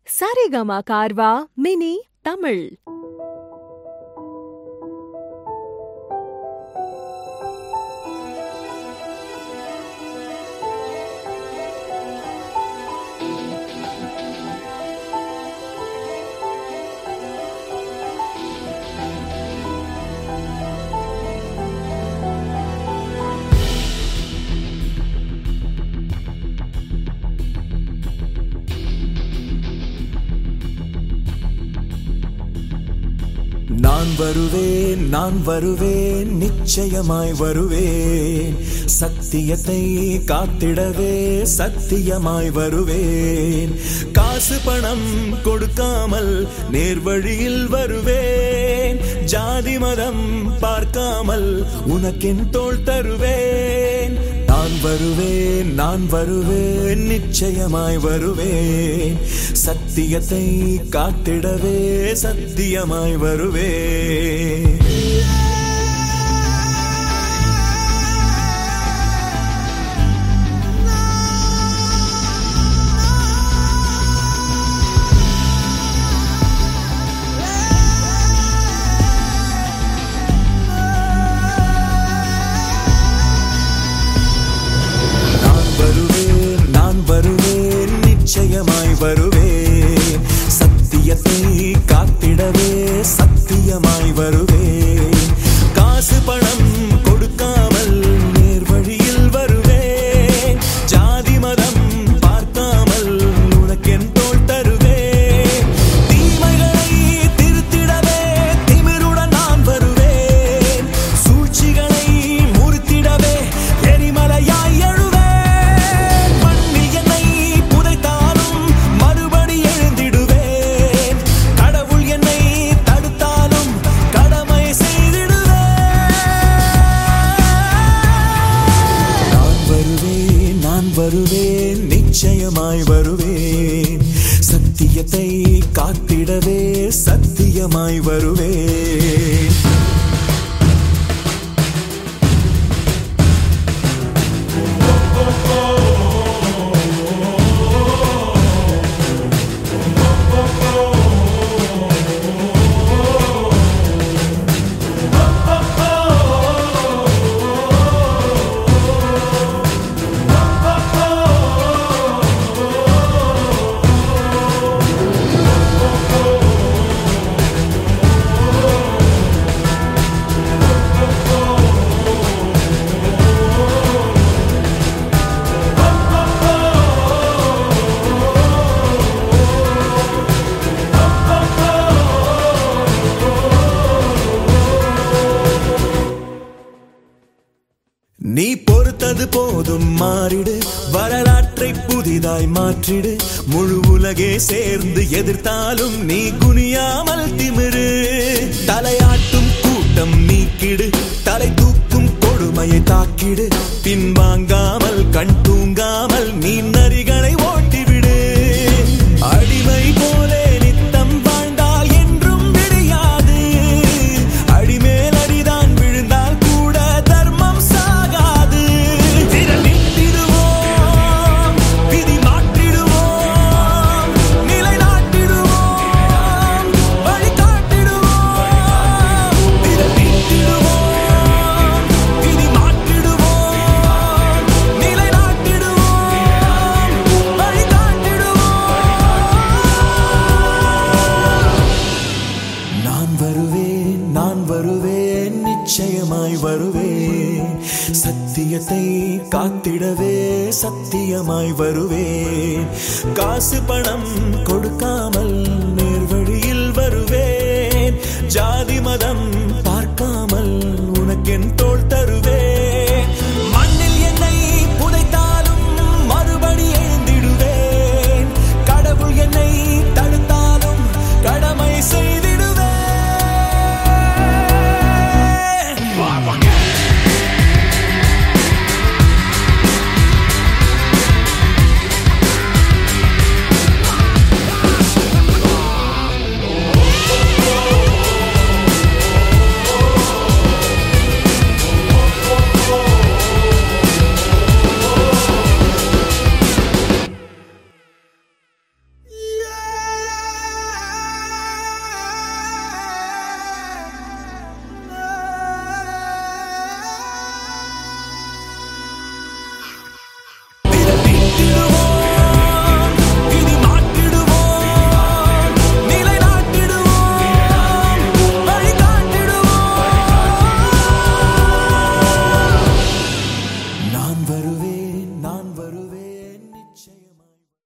Saregama கார்வா mini Tamil நான் வருவேன் நான் வருவேன் நிச்சயமாய் வருவேன் சத்தியத்தை காத்திடவே சத்தியமாய் வருவேன் காசு பணம் கொடுக்காமல் நேர்வழியில் வருவேன் ஜாதி மதம் பார்க்காமல் உனக்கென் தோள் தருவேன் நான் வருவேன் நான் வருவேன் நிச்சயமாய் வருவேன் சத்தியத்தை காத்திடவே சத்தியமாய் வருவேன் நான் வருவேன் நான் வருவேன் நிச்சயமாய் வருவேன் சத்தியத்தை காத்திடவே சத்தியமாய் வருவேன் காசு பணம் கொடுக்காமல் நேர்வழியில் வருவேன் ஜாதி மதம் பார்க்காமல் உனக்கென் தோள் தருவேன் தீமைகளை திருத்திடவே திமிருடன் நான் வருவேன் சூழ்ச்சிகளை முறித்திடவே எரிமலையாய் எழுவேன் மண்ணில் என்னை புதைத்தாலும் மறுபடி எழுந்திடுவேன் கடவுள் என்னை தடுத்தாலும் கடமை செய்திடுவேன் நான் வருவேன் நான் வருவேன் நிச்சயமாய் வருவேன் சத்தியத்தை காத்திடவே சத்தியமாய் வருவேன் நீ பொறுத்தது போதும் மாறிடு வரலாற்றை புதிதாய் மாற்றிடு முழு உலகே சேர்ந்து எதிர்த்தாலும் நீ குனியாமல் திமிரு தலையாட்டும் கூட்டம் நீக்கிடு தலை தூக்கும் கொடுமையை தாக்கிடு பின்வாங்காமல் கண் தூங்காமல் நீ நரிகளை ஓட்டிவிடு அடிமை போலே நித்தம் வாழ்ந்தால் என்றும் விடியாது அடிமேல் அடிதான் விழுந்தால் கூட தர்மம் சாகாது திரண்டிடுவோம் விதி மாற்றிடுவோம் நிலை நாட்டிடுவோம் வழி காட்டிடுவோம் திரண்டிடுவோம் விதி மாற்றிடுவோம் நிலை நாட்டிடுவோம் வழி காட்டிடுவோம் நான் வருவேன் நான் வருவேன் நிச்சயமாய் வருவேன் சத்தியத்தை காத்திடவே சத்தியமாய் வருவேன் காசு பணம் கொடுக்காமல் நேர்வழியில் வருவேன் ஜாதி மதம்